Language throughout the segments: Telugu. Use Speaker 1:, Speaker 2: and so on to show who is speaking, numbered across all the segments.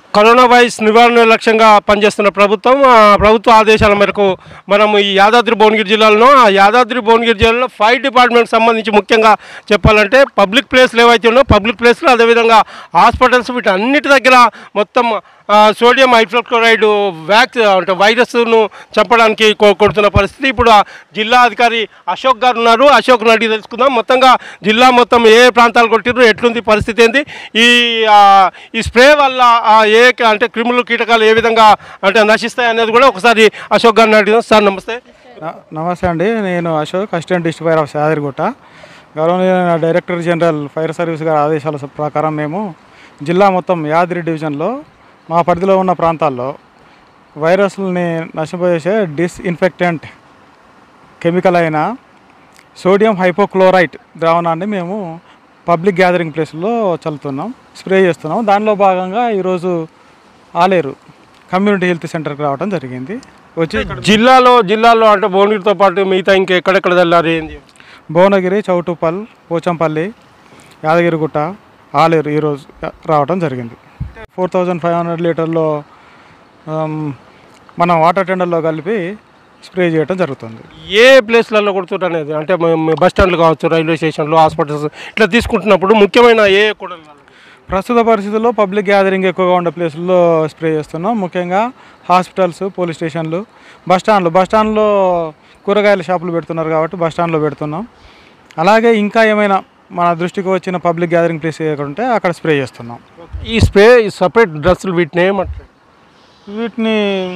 Speaker 1: కరోనా వైరస్ నివారణ లక్ష్యంగా పనిచేస్తున్న ప్రభుత్వం ఆ ప్రభుత్వ ఆదేశాల మేరకు మనం ఈ యాదాద్రి భువనగిరి జిల్లాలో ఆ యాదాద్రి భువనగిరి జిల్లాలో ఫైర్ డిపార్ట్మెంట్ సంబంధించి ముఖ్యంగా చెప్పాలంటే పబ్లిక్ ప్లేస్లు ఏవైతే ఉన్నాయో పబ్లిక్ ప్లేస్లు అదేవిధంగా హాస్పిటల్స్ వీటి అన్నిటి దగ్గర మొత్తం ఆ, సోడియం హైడ్రోక్లోరైడ్ వ్యాక్స్ అంటే వైరస్ను చంపడానికి కొ- కొడుతున్న పరిస్థితి ఇప్పుడు ఆ జిల్లా అధికారి అశోక్ గారు ఉన్నారు అశోక్ అడిగి తెలుసుకుందాం మొత్తంగా జిల్లా మొత్తం ఏ ఏ ప్రాంతాలు కొట్టిర్రు ఎట్లుంది పరిస్థితి ఏంది ఈ ఆ, ఈ స్ప్రే వల్ల ఆ, ఏ క- అంటే క్రిములు కీటకాలు ఏ విధంగా అంటే నశిస్తాయి అనేది కూడా ఒకసారి అశోక్ గారిని అడిగినాం సార్ నమస్తే
Speaker 2: న- నమస్తే అండి నేను Ashok assistant district fire officer Yadagirigutta గౌరవనీయ డైరెక్టర్ జనరల్ ఫైర్ సర్వీస్ గారి ఆదేశాల స- ప్రకారం మేము జిల్లా మొత్తం యాదగిరి డివిజన్లో మా పరిధిలో ఉన్న ప్రాంతాల్లో వైరస్ని నశింపజేసే డిస్ఇన్ఫెక్టెంట్ కెమికల్ అయిన సోడియం హైపోక్లోరైట్ ద్రావణాన్ని మేము పబ్లిక్ గ్యాదరింగ్ ప్లేస్లో చల్లుతున్నాం స్ప్రే చేస్తున్నాం దానిలో భాగంగా ఈరోజు ఆలేరు కమ్యూనిటీ హెల్త్ సెంటర్కి రావడం జరిగింది వచ్చి ఇక్కడ
Speaker 1: జిల్లాలో జిల్లాలో అంటే భువనగిరితో పాటు మిగతా ఇంకా ఎక్కడెక్కడ తెల్లారు ఏంది
Speaker 2: భువనగిరి చౌటుపల్ పోచంపల్లి యాదగిరిగుట్ట ఆలేరు ఈరోజు రావడం జరిగింది ఫోర్ థౌజండ్ ఫైవ్ హండ్రెడ్ లీటర్లో ఆమ్, మనం వాటర్ టెండర్లో కలిపి స్ప్రే చేయడం జరుగుతుంది
Speaker 1: ఏ ప్లేస్లలో కొడుతున్నారు అనేది అంటే మ- మ- బస్ స్టాండ్లు కావచ్చు రైల్వే స్టేషన్లు హాస్పిటల్స్ ఇట్లా తీసుకుంటున్నప్పుడు ముఖ్యమైన ఏ కూడా
Speaker 2: ప్రస్తుత పరిస్థితుల్లో పబ్లిక్ గ్యాదరింగ్ ఎక్కువగా ఉండే ప్లేసుల్లో స్ప్రే చేస్తున్నాం ముఖ్యంగా హాస్పిటల్స్ పోలీస్ స్టేషన్లు బస్ స్టాండ్లు బస్ స్టాండ్లో కూరగాయల షాపులు పెడుతున్నారు కాబట్టి బస్ స్టాండ్లో పెడుతున్నాం అలాగే ఇంకా ఏమైనా మన దృష్టికి వచ్చిన పబ్లిక్ గ్యాదరింగ్ ప్లేస్ ఉంటే అక్కడ స్ప్రే చేస్తున్నాం
Speaker 1: ఈ స్ప్రే సపరేట్ డ్రెస్సులు వీటిని ఏమంటారు
Speaker 2: వీటిని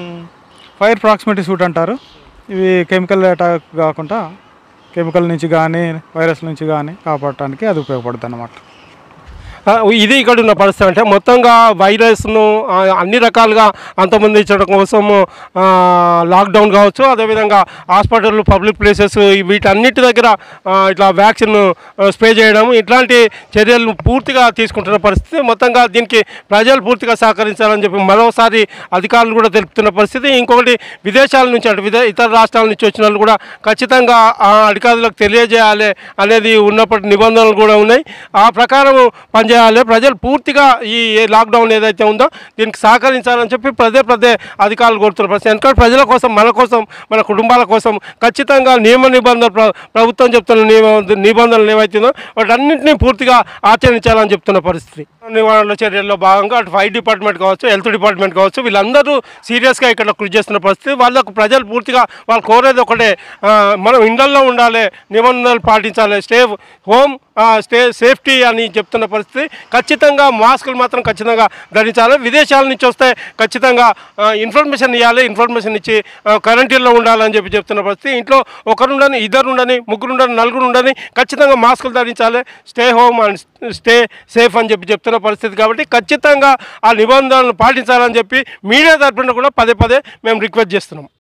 Speaker 2: ఫైర్ ప్రాక్సిమిటీ సూట్ అంటారు ఇవి కెమికల్ అటాక్ కాకుండా కెమికల్ నుంచి కానీ వైరస్ నుంచి కానీ కాపాడటానికి అది ఉపయోగపడుతుంది అన్నమాట
Speaker 1: ఆ, ఇది ఇక్కడ ఉన్న పరిస్థితి అంటే మొత్తంగా వైరస్ను ఆ, అన్ని రకాలుగా అంతమొందించడం కోసం ఆ, లాక్డౌన్ కావచ్చు అదేవిధంగా హాస్పిటల్ పబ్లిక్ ప్లేసెస్ వీటన్నిటి దగ్గర ఆ, ఇట్లా వ్యాక్సిన్ ఆ, స్ప్రే చేయడం ఇట్లాంటి చర్యలు పూర్తిగా తీసుకుంటున్న పరిస్థితి మొత్తంగా దీనికి ప్రజలు పూర్తిగా సహకరించాలని చెప్పి మరోసారి అధికారులు కూడా తెలుపుతున్న పరిస్థితి ఇంకొకటి విదేశాల నుంచి అంటే విదే ఇతర రాష్ట్రాల నుంచి వచ్చిన వాళ్ళు కూడా ఖచ్చితంగా ఆ అధికారులకు తెలియజేయాలి అనేది ఉన్నప్పటి నిబంధనలు కూడా ఉన్నాయి ఆ ప్రకారం పనిచేయాలి ప్రజలు పూర్తిగా ఈ ఏ లాక్డౌన్ ఏదైతే ఉందో దీనికి సహకరించాలని చెప్పి పదే పదే అధికారులు కోరుతున్న పరిస్థితి ఎందుకంటే ప్రజల కోసం మన కోసం మన కుటుంబాల కోసం ఖచ్చితంగా నియమ నిబంధనలు ప్ర- ప్రభుత్వం చెప్తున్న నియమ నిబంధనలు ఏవైతుందో వాటన్నింటినీ పూర్తిగా ఆచరించాలని చెప్తున్న పరిస్థితి నివారణ చర్యల్లో భాగంగా అటు ఫైర్ డిపార్ట్మెంట్ కావచ్చు హెల్త్ డిపార్ట్మెంట్ కావచ్చు వీళ్ళందరూ సీరియస్గా ఇక్కడ కృషి చేస్తున్న పరిస్థితి వాళ్ళకు ప్రజలు పూర్తిగా వాళ్ళు కోరేది ఒకటే ఆ, మనం ఇండల్లో ఉండాలి నిబంధనలు పాటించాలి స్టే హోమ్ స్టే సేఫ్టీ అని చెప్తున్న పరిస్థితి ఖచ్చితంగా మాస్కులు మాత్రం ఖచ్చితంగా ధరించాలి విదేశాల నుంచి వస్తే ఖచ్చితంగా ఆ, ఇన్ఫర్మేషన్ ఇవ్వాలి ఇన్ఫర్మేషన్ ఇచ్చి కరెంటీన్లో ఉండాలని చెప్పి చెప్తున్న పరిస్థితి ఇంట్లో ఒకరుండని ఇద్దరు ఉండని ముగ్గురు ఉండని నలుగురు ఉండని ఖచ్చితంగా మాస్కులు ధరించాలి stay home and stay safe అని చెప్పి చెప్తున్న పరిస్థితి కాబట్టి ఖచ్చితంగా ఆ నిబంధనలు పాటించాలని చెప్పి మీడియా తరపున కూడా పదే పదే మేము రిక్వెస్ట్ చేస్తున్నాం